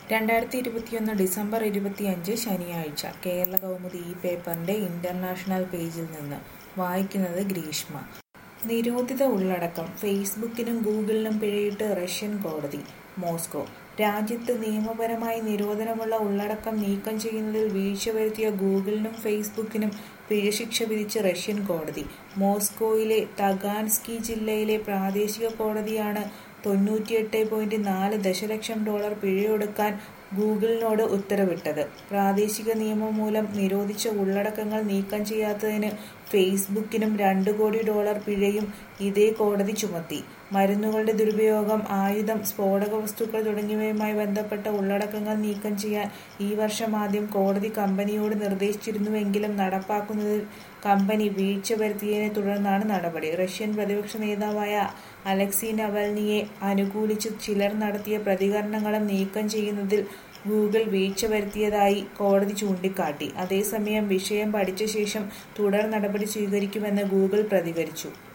രണ്ടായിരത്തി ഇരുപത്തിയൊന്ന് ഡിസംബർ ഇരുപത്തിയഞ്ച് ശനിയാഴ്ച കേരള കൗമുദി ഈ പേപ്പറിന്റെ ഇന്റർനാഷണൽ പേജിൽ നിന്ന് വായിക്കുന്നത് ഗ്രീഷ്മ നിരോധിത ഉള്ളടക്കം ഫേസ്ബുക്കിനും ഗൂഗിളിനും പിഴയിട്ട് റഷ്യൻ കോടതി മോസ്കോ രാജ്യത്ത് നിയമപരമായി നിരോധനമുള്ള ഉള്ളടക്കം നീക്കം ചെയ്യുന്നതിൽ വീഴ്ച വരുത്തിയ ഗൂഗിളിനും ഫേസ്ബുക്കിനും പിഴശിക്ഷ വിധിച്ച് റഷ്യൻ കോടതി മോസ്കോയിലെ തഗാൻസ്കി ജില്ലയിലെ പ്രാദേശിക കോടതിയാണ് തൊണ്ണൂറ്റിയെട്ട് പോയിന്റ് നാല് ദശലക്ഷം ഡോളർ പിഴയൊടുക്കാൻ ഗൂഗിളിനോട് ഉത്തരവിട്ടത് പ്രാദേശിക നിയമം മൂലം നിരോധിച്ച ഉള്ളടക്കങ്ങൾ നീക്കം ചെയ്യാത്തതിന് ഫേസ്ബുക്കിനും രണ്ട് കോടി ഡോളർ പിഴയും ഇതേ കോടതി ചുമത്തി മരുന്നുകളുടെ ദുരുപയോഗം ആയുധം സ്ഫോടക വസ്തുക്കൾ തുടങ്ങിയവയുമായി ബന്ധപ്പെട്ട ഉള്ളടക്കങ്ങൾ നീക്കം ചെയ്യാൻ ഈ വർഷം ആദ്യം കോടതി കമ്പനിയോട് നിർദ്ദേശിച്ചിരുന്നുവെങ്കിലും നടപ്പാക്കുന്നതിൽ കമ്പനി വീഴ്ച വരുത്തിയതിനെ തുടർന്നാണ് നടപടി റഷ്യൻ പ്രതിപക്ഷ നേതാവായ അലക്സി നവൽനിയെ അനുകൂലിച്ച് ചിലർ നടത്തിയ പ്രതികരണങ്ങളും നീക്കം ചെയ്യുന്നതിൽ ഗൂഗിൾ വീഴ്ച വരുത്തിയതായി കോടതി ചൂണ്ടിക്കാട്ടി അതേസമയം വിഷയം പഠിച്ച ശേഷം തുടർ നടപടി സ്വീകരിക്കുമെന്ന് ഗൂഗിൾ പ്രതികരിച്ചു